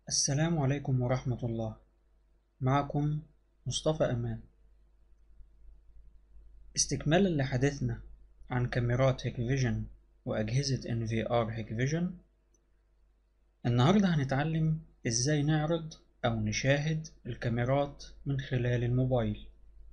السلام عليكم ورحمة الله معكم مصطفى أمان استكمالا لحديثنا عن كاميرات هيك فيجن وأجهزة NVR هيك فيجن النهاردة هنتعلم إزاي نعرض أو نشاهد الكاميرات من خلال الموبايل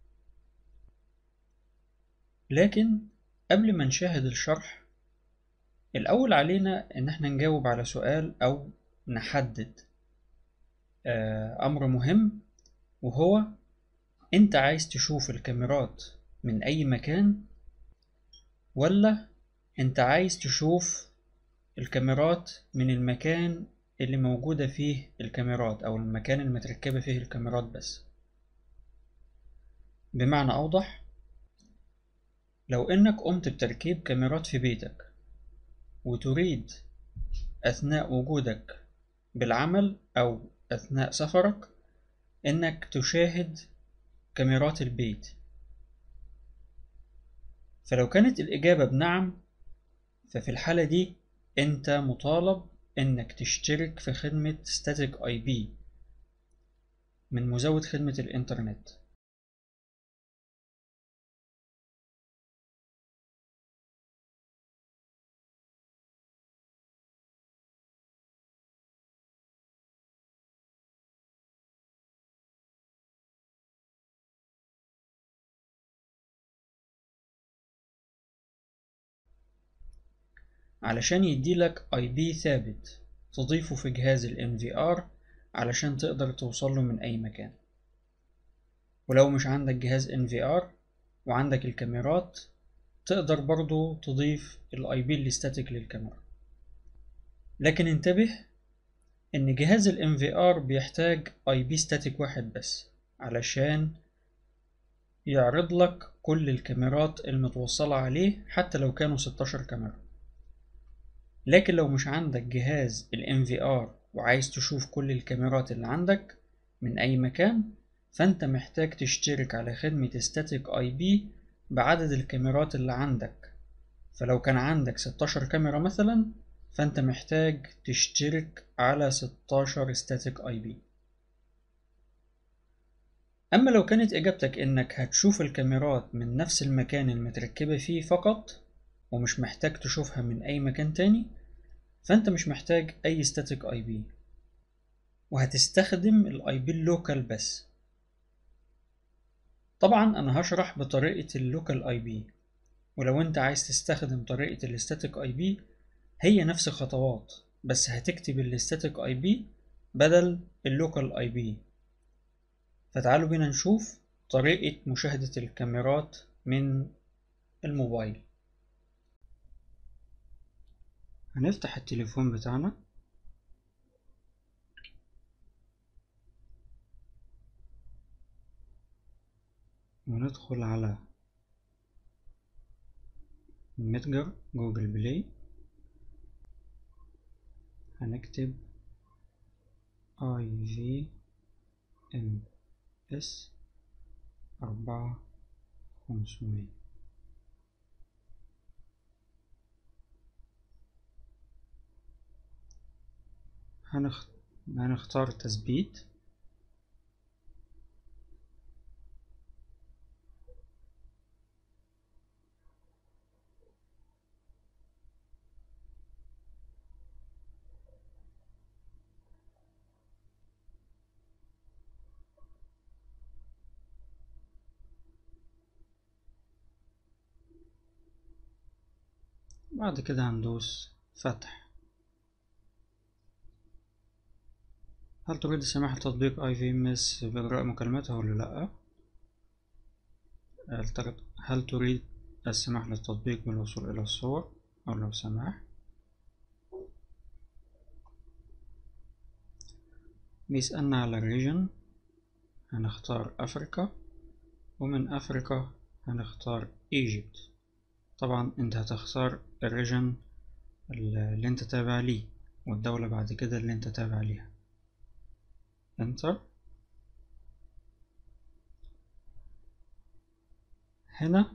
لكن قبل ما نشاهد الشرح الأول علينا إن احنا نجاوب على سؤال أو نحدد آه، أمر مهم وهو أنت عايز تشوف الكاميرات من أي مكان ولا أنت عايز تشوف الكاميرات من المكان اللي موجودة فيه الكاميرات أو المكان المتركبة فيه الكاميرات بس بمعنى أوضح لو إنك قمت بتركيب كاميرات في بيتك وتريد أثناء وجودك بالعمل أو أثناء سفرك إنك تشاهد كاميرات البيت فلو كانت الإجابة بنعم ففي الحالة دي أنت مطالب إنك تشترك في خدمة Static IP من مزود خدمة الإنترنت علشان يديلك اي بي ثابت تضيفه في جهاز ال NVR علشان تقدر توصله من اي مكان ولو مش عندك جهاز NVR وعندك الكاميرات تقدر برضو تضيف الاي بي الاستاتيك للكاميرا لكن انتبه ان جهاز ال NVR بيحتاج اي بي ستاتيك واحد بس علشان يعرض لك كل الكاميرات المتوصلة عليه حتى لو كانوا 16 كاميرا لكن لو مش عندك جهاز ال NVR وعايز تشوف كل الكاميرات اللي عندك من أي مكان فأنت محتاج تشترك على خدمة Static IP بعدد الكاميرات اللي عندك فلو كان عندك 16 كاميرا مثلا فأنت محتاج تشترك على 16 Static IP أما لو كانت إجابتك إنك هتشوف الكاميرات من نفس المكان المتركبة فيه فقط ومش محتاج تشوفها من أي مكان تاني فأنت مش محتاج أي static IP وهتستخدم ال IP اللوكال بس طبعا أنا هشرح بطريقة اللوكال IP ولو أنت عايز تستخدم طريقة ال static IP هي نفس الخطوات بس هتكتب ال static IP بدل اللوكال IP فتعالوا بينا نشوف طريقة مشاهدة الكاميرات من الموبايل هنفتح التليفون بتاعنا وندخل على متجر جوجل بلاي هنكتب اي في ام اس أربعة خمسمية هنخ... هنختار تثبيت بعد كده هندوس فتح هل تريد السماح لتطبيق IVMS بإجراء مكالمتها ولا لأ؟ هل تريد السماح للتطبيق بالوصول إلى الصور أو لو سماح؟ بيسألنا على الريجن هنختار أفريقيا ومن أفريقيا هنختار ايجيبت طبعا انت هتختار الريجن اللي انت تابع ليه والدولة بعد كده اللي انت تابع ليها enter هنا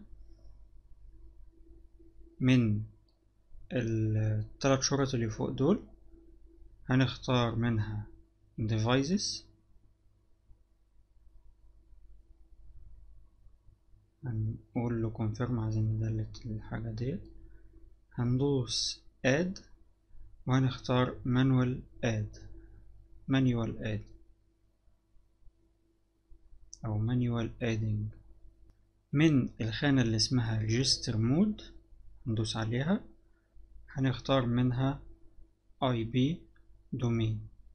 من الثلاث شرط اللي فوق دول هنختار منها devices هنقول له confirm عايزين ندلت الحاجة ديت هندوس add وهنختار manual add manual add أو manual adding من الخانة اللي اسمها register mode ندوس عليها هنختار منها IP domain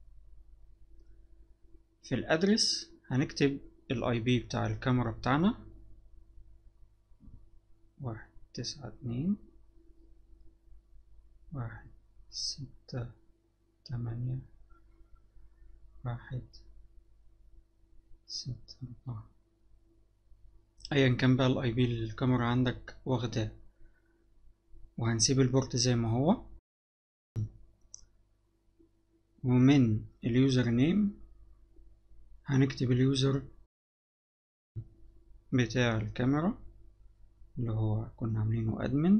في الأدرس هنكتب الاي بي بتاع الكاميرا بتاعنا واحد تسعة اتنين واحد ستة تمانية واحد ستة أربعة أيا كان بقى الاي بي اللي الكاميرا عندك واخداه وهنسيب البورت زي ما هو ومن اليوزر نيم هنكتب اليوزر بتاع الكاميرا اللي هو كنا عاملينه ادمن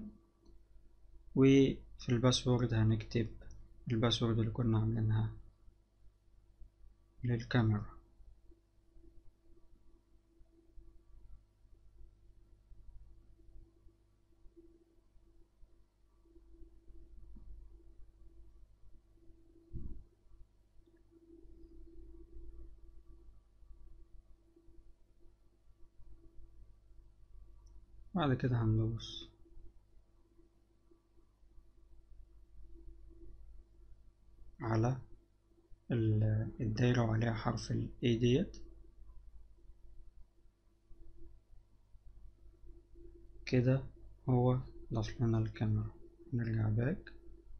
وفي الباسورد هنكتب الباسورد اللي كنا عاملينها للكاميرا بعد كده هندوس على الدايرة وعليها حرف ال A ديت كده هو ضاف لنا الكاميرا نرجع باك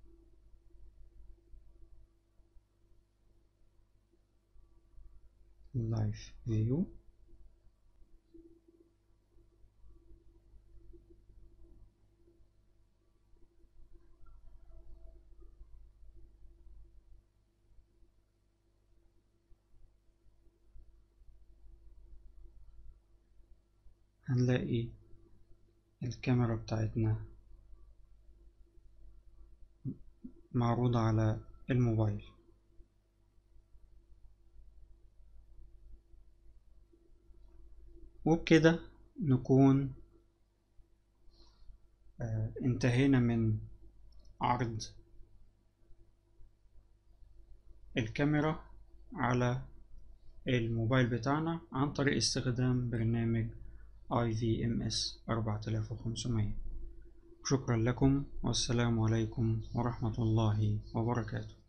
لايف فيو هنلاقي الكاميرا بتاعتنا معروضة على الموبايل وبكده نكون انتهينا من عرض الكاميرا على الموبايل بتاعنا عن طريق استخدام برنامج IVMS 4500 شكرا لكم والسلام عليكم ورحمة الله وبركاته